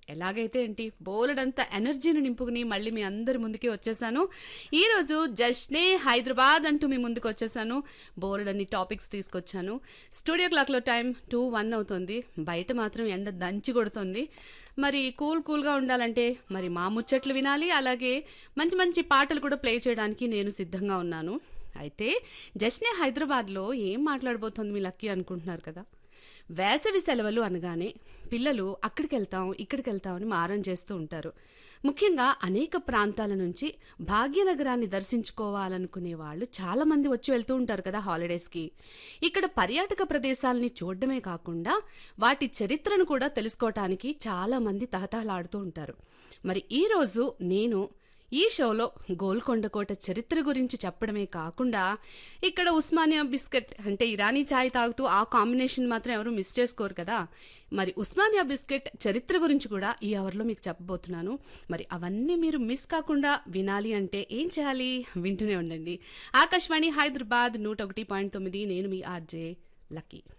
ఎలాగైతే ఏంటి బోలెడంత ఎనర్జీని నింపుకుని మళ్ళీ మీ అందరి ముందుకి వచ్చేసాను ఈరోజు జస్ట్నే హైదరాబాద్ అంటూ మీ ముందుకు వచ్చేసాను బోలెడన్ని టాపిక్స్ తీసుకొచ్చాను స్టూడియో క్లాక్లో టైం టూ వన్ అవుతుంది బయట మాత్రం ఎండ దంచి కొడుతుంది మరి కూల్ కూల్గా ఉండాలంటే మరి మా ముచ్చట్లు వినాలి అలాగే మంచి మంచి పాటలు కూడా ప్లే చేయడానికి నేను సిద్ధంగా ఉన్నాను అయితే జస్ట్నే హైదరాబాద్లో ఏం మాట్లాడబోతోంది మీ లక్కీ అనుకుంటున్నారు కదా వేసవి సెలవులు అనగానే పిల్లలు అక్కడికి వెళ్తాం ఇక్కడికి వెళ్తాం అని మారం చేస్తూ ఉంటారు ముఖ్యంగా అనేక ప్రాంతాల నుంచి భాగ్యనగరాన్ని దర్శించుకోవాలనుకునే వాళ్ళు చాలా మంది వచ్చి వెళ్తూ ఉంటారు కదా హాలిడేస్కి ఇక్కడ పర్యాటక ప్రదేశాలని చూడడమే కాకుండా వాటి చరిత్రను కూడా తెలుసుకోవటానికి చాలా మంది తహతహలాడుతూ ఉంటారు మరి ఈరోజు నేను ఈ షోలో గోల్కొండ కోట చరిత్ర గురించి చెప్పడమే కాకుండా ఇక్కడ ఉస్మానియా బిస్కెట్ అంటే ఇరానీ ఛాయ్ తాగుతూ ఆ కాంబినేషన్ మాత్రం ఎవరు మిస్ చేసుకోరు కదా మరి ఉస్మానియా బిస్కెట్ చరిత్ర గురించి కూడా ఈ అవర్లో మీకు చెప్పబోతున్నాను మరి అవన్నీ మీరు మిస్ కాకుండా వినాలి అంటే ఏం చేయాలి వింటూనే ఉండండి ఆకాశవాణి హైదరాబాద్ నూట ఒకటి పాయింట్ తొమ్మిది నేను మీ ఆర్జే లక్కీ